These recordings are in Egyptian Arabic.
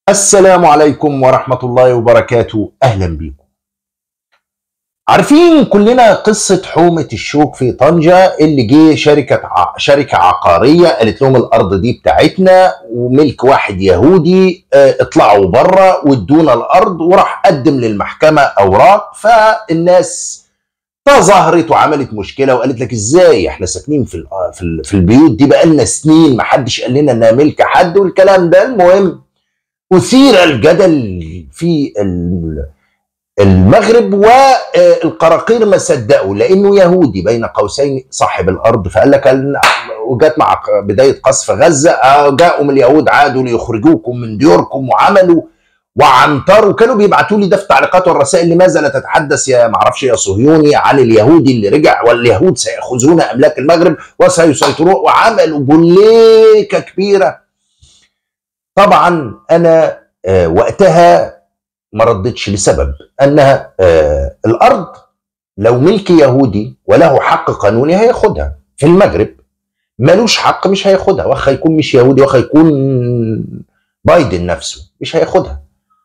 السلام عليكم ورحمة الله وبركاته أهلا بيكم عارفين كلنا قصة حومة الشوك في طنجة اللي جه شركة ع... شركة عقارية قالت لهم الأرض دي بتاعتنا وملك واحد يهودي اه اطلعوا بره وادونا الأرض وراح قدم للمحكمة أوراق فالناس تظاهرت وعملت مشكله وقالت لك ازاي احنا ساكنين في ال- في ال- في البيوت دي بقالنا سنين ما حدش قال لنا انها ملك حد والكلام ده المهم اثير الجدل في ال- المغرب والقراقير ما صدقوا لانه يهودي بين قوسين صاحب الارض فقال لك ال- وجات مع ق- بدايه قصف غزه آه، جاءوا من اليهود عادوا ليخرجوكم من ديوركم وعملوا وعنتروا كانوا بيبعتوا لي ده في تعليقات والرسائل لماذا لا تتحدث يا معرفش يا صهيوني عن اليهودي اللي رجع واليهود سيأخذون أملاك المغرب وسيسيطرون وعملوا بوليكة كبيرة طبعا أنا آه، وقتها ما ردتش لسبب أنها آه، الأرض لو ملك يهودي وله حق قانوني هياخدها في المغرب ملوش حق مش هياخدها واخ يكون مش يهودي واخ يكون بايدن نفسه مش هياخدها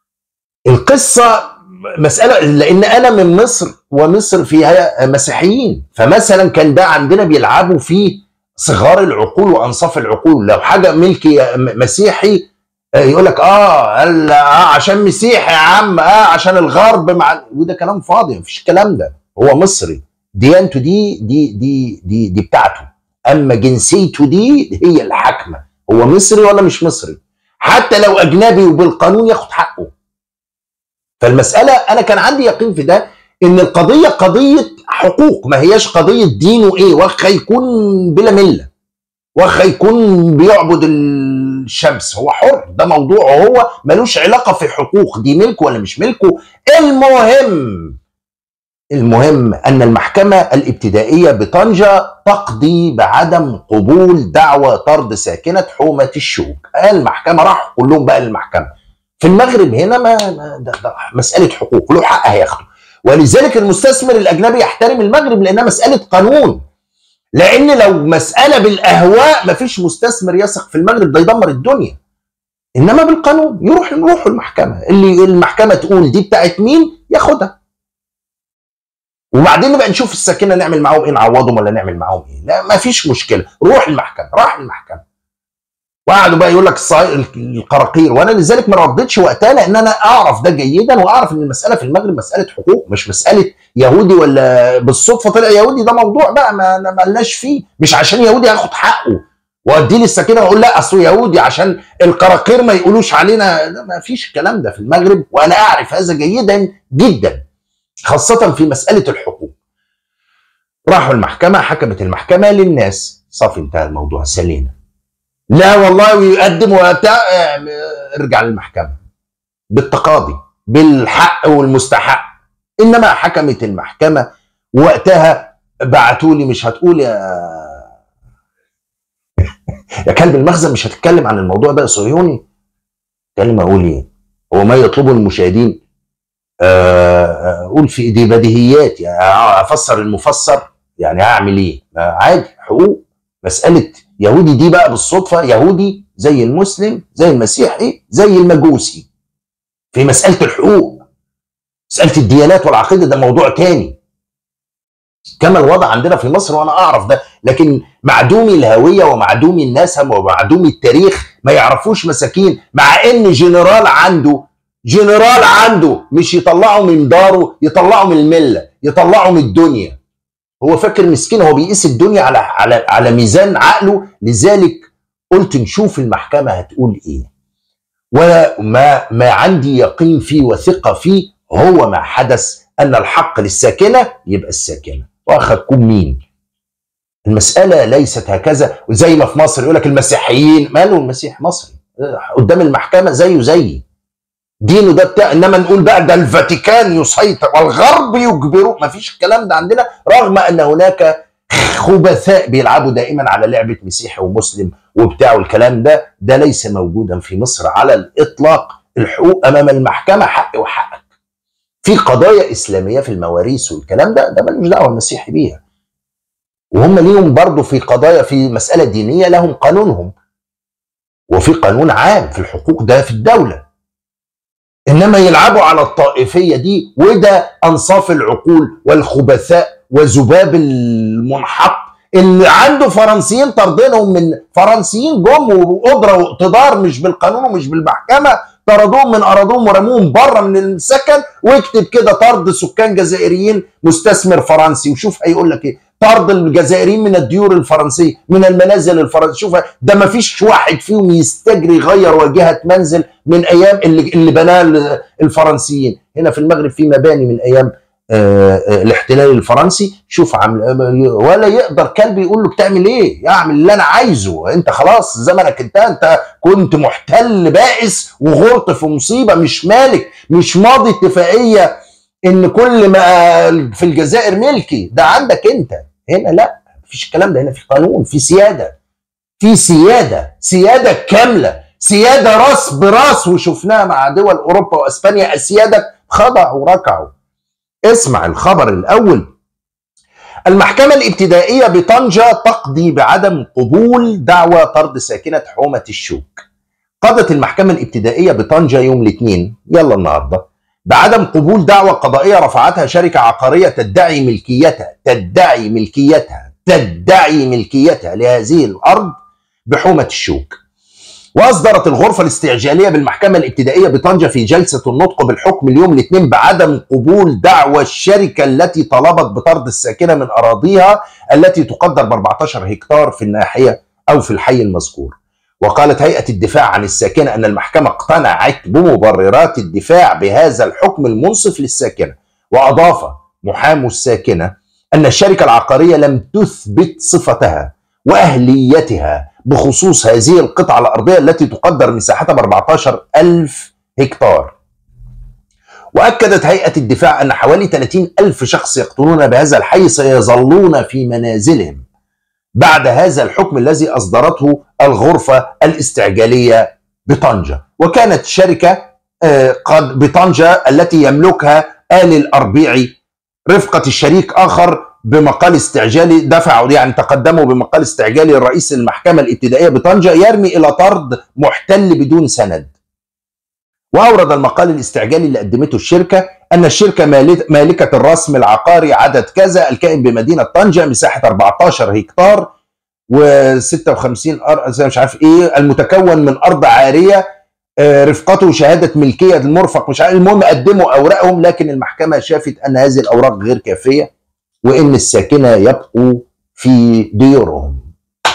القصة مسألة لأن أنا من مصر ومصر فيها مسيحيين فمثلا كان ده عندنا بيلعبوا فيه صغار العقول وأنصاف العقول لو حاجة ملك مسيحي آه، يقول لك اه ال- اه عشان مسيحي يا عم اه عشان الغرب مع وده كلام فاضي مفيش الكلام ده هو مصري ديانته دي دي دي دي دي بتاعته اما جنسيته دي هي الحاكمه هو مصري ولا مش مصري حتى لو اجنبي وبالقانون ياخد حقه فالمسألة أنا كان عندي يقين في ده إن القضية قضية حقوق ما هياش قضية دين وإيه واخ يكون بلا ملة واخ يكون بيعبد الشمس هو حر ده موضوع هو ملوش علاقة في حقوق دي ملكه ولا مش ملكه المهم المهم أن المحكمة الابتدائية بطنجة تقضي بعدم قبول دعوى طرد ساكنة حومة الشوك المحكمة راح كلهم بقى للمحكمة في المغرب هنا ما ما- ده ده مساله حقوق له حق هياخده ولذلك المستثمر الاجنبي يحترم المغرب لانها مساله قانون لان لو مساله بالاهواء ما فيش مستثمر يثق في المغرب ده يدمر الدنيا انما بالقانون يروح يروحوا المحكمه اللي المحكمه تقول دي بتاعت مين ياخدها وبعدين نبقى نشوف الساكنه نعمل معاهم ايه نعوضهم ولا نعمل معاهم ايه لا ما فيش مشكله روح المحكمه راح المحكمه وقعدوا بقى يقول لك الصا- القراقير وانا لذلك ما ردتش وقتها لان انا اعرف ده جيدا واعرف ان المساله في المغرب مساله حقوق مش مساله يهودي ولا بالصدفه طلع يهودي ده موضوع بقى ما ما لناش فيه مش عشان يهودي هاخد حقه وادي لي السكينه واقول لا اصله يهودي عشان القراقير ما يقولوش علينا لا، ما فيش الكلام ده في المغرب وانا اعرف هذا جيدا جدا خاصه في مساله الحقوق راحوا المحكمه حكمت المحكمه للناس صافي انتهى الموضوع سلينا لا والله ويقدم وبتاع آه، ارجع للمحكمه بالتقاضي بالحق والمستحق انما حكمت المحكمه وقتها بعتوا لي مش هتقول يا يا كلب المخزن مش هتتكلم عن الموضوع ده يا صهيوني اتكلم اقول ايه هو ما يطلبه المشاهدين آه، آه، اقول في دي بديهيات يعني افسر المفسر يعني هعمل ايه ما عادي حقوق مساله يهودي دي بقى بالصدفه يهودي زي المسلم زي المسيحي زي المجوسي في مساله الحقوق مساله الديانات والعقيده ده موضوع تاني كما الوضع عندنا في مصر وانا اعرف ده لكن معدومي الهويه ومعدومي النسب ومعدومي التاريخ ما يعرفوش مساكين مع ان جنرال عنده جنرال عنده مش يطلعه من داره يطلعه من المله يطلعه من الدنيا هو فاكر مسكين هو بيقيس الدنيا على على على ميزان عقله لذلك قلت نشوف المحكمه هتقول ايه وما ما عندي يقين فيه وثقه فيه هو ما حدث ان الحق للساكنه يبقى الساكنه واخدكم مين المساله ليست هكذا وزي ما في مصر يقول لك المسيحيين ماله المسيح مصري قدام المحكمه زيه زيي دينه ده بتاع انما نقول بقى ده الفاتيكان يسيطر والغرب يجبره ما فيش الكلام ده عندنا رغم ان هناك خبثاء بيلعبوا دائما على لعبه مسيحي ومسلم وبتاع والكلام ده ده ليس موجودا في مصر على الاطلاق الحقوق امام المحكمه حق وحقك في قضايا اسلاميه في المواريث والكلام ده ده ملوش دعوه المسيحي بيها وهم ليهم برضه في قضايا في مساله دينيه لهم قانونهم وفي قانون عام في الحقوق ده في الدوله انما يلعبوا على الطائفيه دي وده انصاف العقول والخبثاء وذباب المنحط اللي عنده فرنسيين طردينهم من فرنسيين جم وقدره واقتدار مش بالقانون ومش بالمحكمه طردوهم من اراضيهم ورموهم بره من السكن واكتب كده طرد سكان جزائريين مستثمر فرنسي وشوف هيقول لك ايه طرد الجزائريين من الديور الفرنسيه من المنازل الفرنسيه شوف ده ما فيش واحد فيهم يستجري يغير واجهه منزل من ايام اللي اللي بناه الفرنسيين هنا في المغرب في مباني من ايام آه، آه، الاحتلال الفرنسي شوف عامل ولا يقدر كلب يقول له بتعمل ايه يعمل اللي انا عايزه انت خلاص زمنك انت انت كنت محتل بائس وغرت في مصيبه مش مالك مش ماضي اتفاقيه ان كل ما في الجزائر ملكي ده عندك انت هنا لا مفيش الكلام ده هنا في قانون في سياده في سياده سياده كامله سياده راس براس وشفناها مع دول اوروبا واسبانيا اسيادك خضعوا وركعوا اسمع الخبر الاول المحكمة الابتدائية بطنجة تقضي بعدم قبول دعوى طرد ساكنة حومة الشوك قضت المحكمة الابتدائية بطنجة يوم الاثنين يلا النهاردة بعدم قبول دعوى قضائية رفعتها شركة عقارية تدعي ملكيتها تدعي ملكيتها تدعي ملكيتها لهذه الأرض بحومة الشوك واصدرت الغرفه الاستعجاليه بالمحكمه الابتدائيه بطنجه في جلسه النطق بالحكم اليوم الاثنين بعدم قبول دعوى الشركه التي طلبت بطرد الساكنه من اراضيها التي تقدر ب 14 هكتار في الناحيه او في الحي المذكور. وقالت هيئه الدفاع عن الساكنه ان المحكمه اقتنعت بمبررات الدفاع بهذا الحكم المنصف للساكنه واضاف محامو الساكنه ان الشركه العقاريه لم تثبت صفتها واهليتها بخصوص هذه القطعة الأرضية التي تقدر مساحتها ب 14 ألف هكتار وأكدت هيئة الدفاع أن حوالي 30 ألف شخص يقتلون بهذا الحي سيظلون في منازلهم بعد هذا الحكم الذي أصدرته الغرفة الاستعجالية بطنجة وكانت شركة آه، قد بطنجة التي يملكها آل الأربيعي رفقة الشريك آخر بمقال استعجالي دفعوا يعني تقدموا بمقال استعجالي لرئيس المحكمة الابتدائية بطنجة يرمي إلى طرد محتل بدون سند وأورد المقال الاستعجالي اللي قدمته الشركة أن الشركة مالكة الرسم العقاري عدد كذا الكائن بمدينة طنجة مساحة 14 هكتار و56 أرض مش عارف إيه المتكون من أرض عارية آه، رفقته شهادة ملكية المرفق مش عارف المهم قدموا أوراقهم لكن المحكمة شافت أن هذه الأوراق غير كافية وان الساكنه يبقوا في ديورهم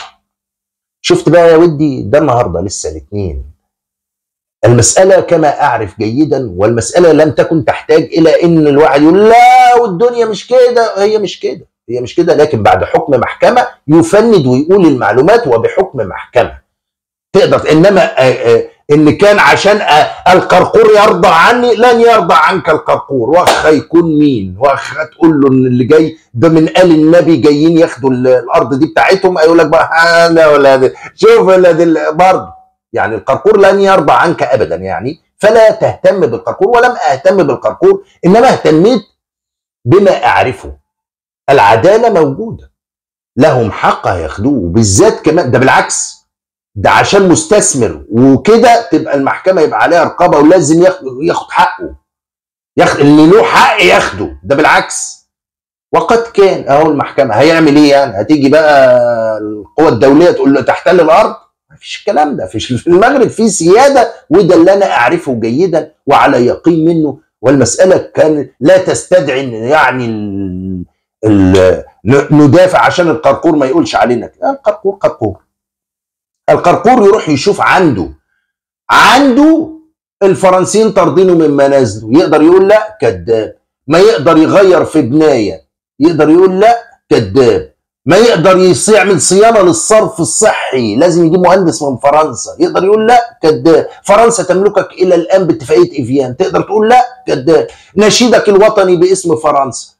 شفت بقى يا ودي ده النهارده لسه الاثنين المسألة كما أعرف جيدا والمسألة لم تكن تحتاج إلى إن الواحد يقول لا والدنيا مش كده هي مش كده هي مش كده لكن بعد حكم محكمة يفند ويقول المعلومات وبحكم محكمة تقدر إنما آه، آه، ان كان عشان القرقور يرضى عني لن يرضى عنك القرقور واخ يكون مين واخ تقول له ان اللي جاي ده من ال النبي جايين ياخدوا الارض دي بتاعتهم هيقول لك بقى انا ولا شوف ولا برضه يعني القرقور لن يرضى عنك ابدا يعني فلا تهتم بالقرقور ولم اهتم بالقرقور انما اهتميت بما اعرفه العداله موجوده لهم حق هياخدوه بالذات كمان ده بالعكس ده عشان مستثمر وكده تبقى المحكمه يبقى عليها رقابه ولازم ياخد ياخد حقه ياخد اللي له حق ياخده ده بالعكس وقد كان اهو المحكمه هيعمل ايه يعني هتيجي بقى القوى الدوليه تقول له تحتل الارض ما فيش الكلام ده فيش في المغرب في سياده وده اللي انا اعرفه جيدا وعلى يقين منه والمساله كان لا تستدعي يعني ال ال ندافع عشان القرقور ما يقولش علينا القرقور قرقور القرقور يروح يشوف عنده عنده الفرنسيين طاردينه من منازله يقدر يقول لا كذاب ما يقدر يغير في بنايه يقدر يقول لا كذاب ما يقدر يعمل صيانه للصرف الصحي لازم يجيب مهندس من فرنسا يقدر يقول لا كذاب فرنسا تملكك الى الان باتفاقيه ايفيان تقدر تقول لا كذاب نشيدك الوطني باسم فرنسا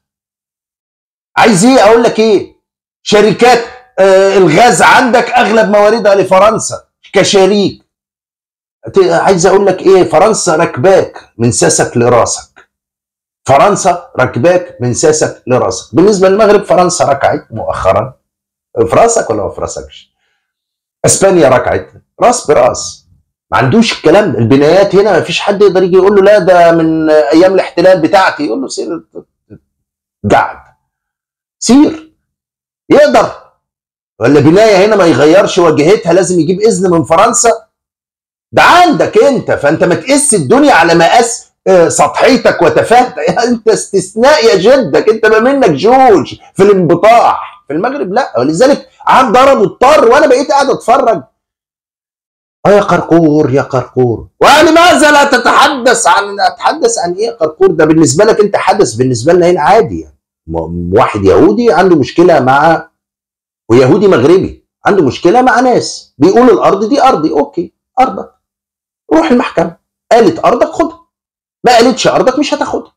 عايز ايه اقول لك ايه شركات آه، الغاز عندك اغلب مواردها لفرنسا كشريك عايز اقول لك ايه فرنسا ركباك من ساسك لراسك فرنسا ركباك من ساسك لراسك بالنسبه للمغرب فرنسا ركعت مؤخرا في راسك ولا ما في راسكش اسبانيا ركعت راس براس ما عندوش الكلام ده البنايات هنا ما فيش حد يقدر يجي يقول له لا ده من ايام الاحتلال بتاعتي يقول له سير قعد سير يقدر ولا بنايه هنا ما يغيرش واجهتها لازم يجيب اذن من فرنسا ده عندك انت فانت ما تقيس الدنيا على مقاس آه، سطحيتك وتفاهتك انت استثناء يا جدك انت ما منك جوج في الانبطاح في المغرب لا ولذلك عاد ضربوا الطار وانا بقيت قاعد اتفرج اه يا قرقور يا قرقور ولماذا لا تتحدث عن اتحدث عن ايه يا قرقور ده بالنسبه لك انت حدث بالنسبه لنا هنا عادي يعني واحد يهودي عنده مشكله مع ويهودي مغربي عنده مشكله مع ناس بيقول الارض دي ارضي اوكي ارضك روح المحكمه قالت ارضك خدها ما قالتش ارضك مش هتاخدها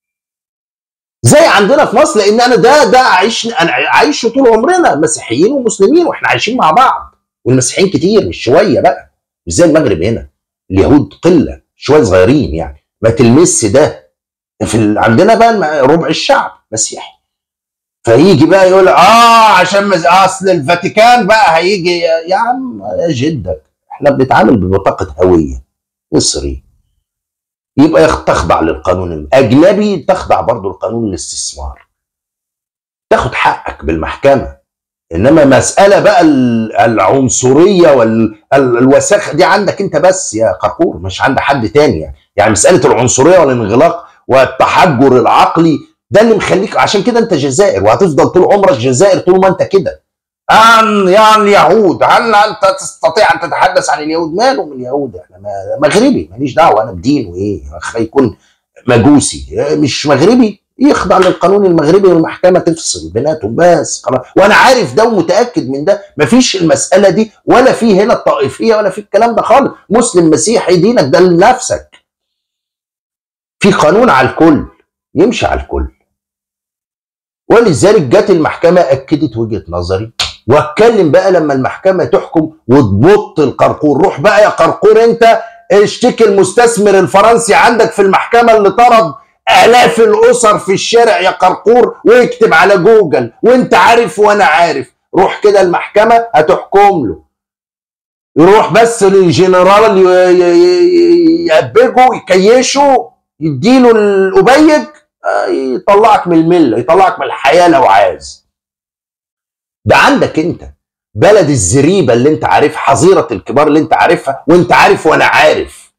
زي عندنا في مصر لان انا ده ده عايش انا عايش طول عمرنا مسيحيين ومسلمين واحنا عايشين مع بعض والمسيحيين كتير مش شويه بقى مش زي المغرب هنا اليهود قله شويه صغيرين يعني ما تلمس ده في ال... عندنا بقى ربع الشعب مسيحي فيجي بقى يقول اه عشان مز... اصل الفاتيكان بقى هيجي يا عم يا جدك احنا بنتعامل ببطاقه هويه مصري يبقى تخضع للقانون الاجنبي تخضع برضه لقانون الاستثمار تاخد حقك بالمحكمه انما مساله بقى العنصريه والوساخه دي عندك انت بس يا قرقور مش عند حد تاني يعني يعني مساله العنصريه والانغلاق والتحجر العقلي ده اللي مخليك عشان كده انت جزائر وهتفضل طول عمرك جزائر طول ما انت كده أن يا اليهود هل انت تستطيع ان تتحدث عن اليهود ماله من اليهود احنا مغربي ماليش دعوه انا بدين وايه يكون مجوسي مش مغربي يخضع للقانون المغربي والمحكمه تفصل بيناتهم بس خلاص وانا عارف ده ومتاكد من ده مفيش المساله دي ولا في هنا الطائفيه ولا في الكلام ده خالص مسلم مسيحي دينك ده لنفسك في قانون على الكل يمشي على الكل ولذلك جت المحكمه اكدت وجهه نظري واتكلم بقى لما المحكمه تحكم وتبط القرقور روح بقى يا قرقور انت اشتكي المستثمر الفرنسي عندك في المحكمه اللي طرد الاف الاسر في الشارع يا قرقور ويكتب على جوجل وانت عارف وانا عارف روح كده المحكمه هتحكم له يروح بس للجنرال يأبجه يكيشه يديله الأبيج آه، يطلعك من المله يطلعك من الحياه لو عايز ده عندك انت بلد الزريبه اللي انت عارف حظيره الكبار اللي انت عارفها وانت عارف وانا عارف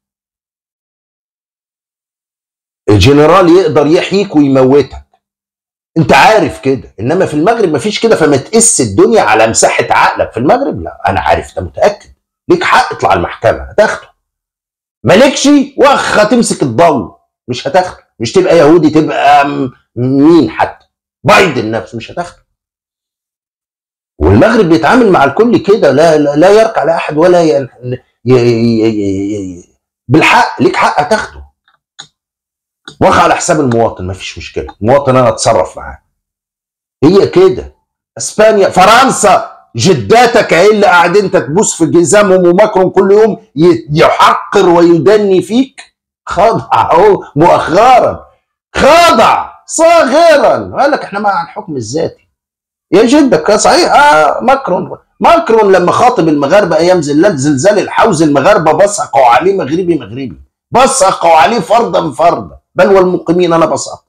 الجنرال يقدر يحييك ويموتك انت عارف كده انما في المغرب مفيش كده فما تقس الدنيا على مساحه عقلك في المغرب لا انا عارف ده متاكد ليك حق اطلع المحكمه هتاخده مالكش وخ هتمسك الضوء مش هتاخده مش تبقى يهودي تبقى مين حتى بايدن نفسه مش هتاخده والمغرب بيتعامل مع الكل كده لا لا, لا يركع لاحد ولا ي... ي... ي... بالحق ليك حق تاخده واخد على حساب المواطن مفيش مشكله المواطن انا اتصرف معاه هي كده اسبانيا فرنسا جداتك اهي اللي قاعدين انت تبوس في جزامهم وماكرون كل يوم يحقر ويدني فيك خضع اهو مؤخرا خضع صاغرا قال لك احنا مع الحكم الذاتي يا جدك صحيح اه ماكرون ماكرون لما خاطب المغاربه ايام زلزال زلزال الحوز المغاربه بصقوا عليه مغربي مغربي بصقوا عليه فردا فردا بل والمقيمين انا بصقت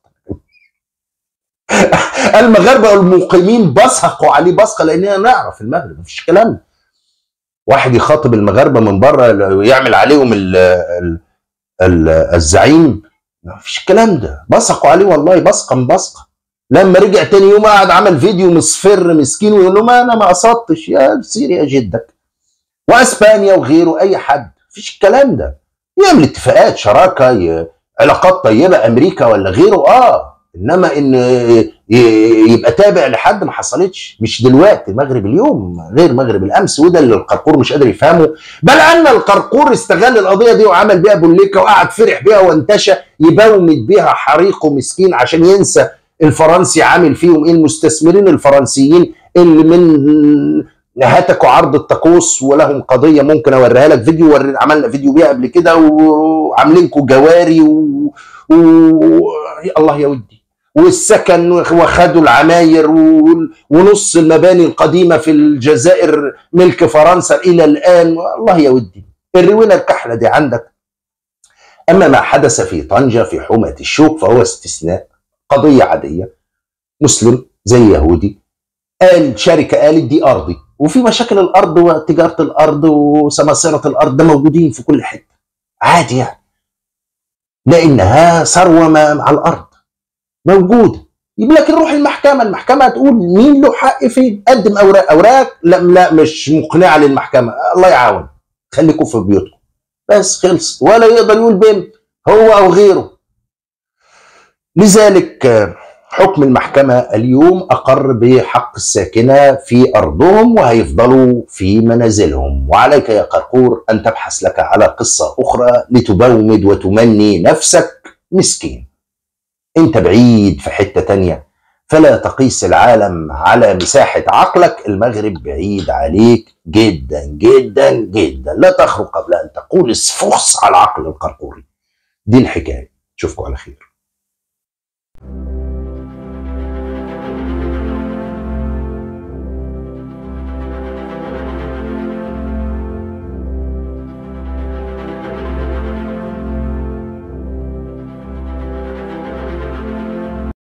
المغاربه والمقيمين بصقوا عليه بصقه لاننا نعرف المغرب مفيش كلام واحد يخاطب المغاربه من بره يعمل عليهم ال ال الزعيم ما فيش الكلام ده بصقوا عليه والله بصقه من بصقه لما رجع تاني يوم قعد عمل فيديو مصفر مسكين ويقول له ما انا ما قصدتش يا سير يا جدك واسبانيا وغيره اي حد مفيش الكلام ده يعمل اتفاقات شراكه علاقات طيبه امريكا ولا غيره اه انما ان يبقى تابع لحد ما حصلتش مش دلوقتي المغرب اليوم غير مغرب الامس وده اللي القرقور مش قادر يفهمه بل ان القرقور استغل القضيه دي وعمل بيها بوليكا وقعد فرح بيها وانتشى يبومد بيها حريقه مسكين عشان ينسى الفرنسي عامل فيهم ايه المستثمرين الفرنسيين اللي من هتكوا عرض الطقوس ولهم قضيه ممكن اوريها لك فيديو وري عملنا فيديو بيها قبل كده وعاملينكوا جواري و... و... الله يا ودي والسكن وخدوا العماير ونص المباني القديمة في الجزائر ملك فرنسا إلى الآن الله يا ودي الروينة الكحلة دي عندك أما ما حدث في طنجة في حومة الشوك فهو استثناء قضية عادية مسلم زي يهودي قال شركة قالت دي أرضي وفي مشاكل الأرض وتجارة الأرض وسماسرة الأرض ده موجودين في كل حتة عادي يعني لأنها ثروة مع الأرض موجودة يبقى لك نروح المحكمة المحكمة تقول مين له حق فين قدم أوراق أوراق لا لا مش مقنعة للمحكمة الله يعاون خليكم في بيوتكم بس خلص ولا يقدر يقول بين هو أو غيره لذلك حكم المحكمة اليوم أقر بحق الساكنة في أرضهم وهيفضلوا في منازلهم وعليك يا قرقور أن تبحث لك على قصة أخرى لتبومد وتمني نفسك مسكين أنت بعيد في حتة تانية فلا تقيس العالم على مساحة عقلك المغرب بعيد عليك جدا جدا جدا لا تخرج قبل أن تقول اسفخس على العقل القرقوري دي الحكاية اشوفكم على خير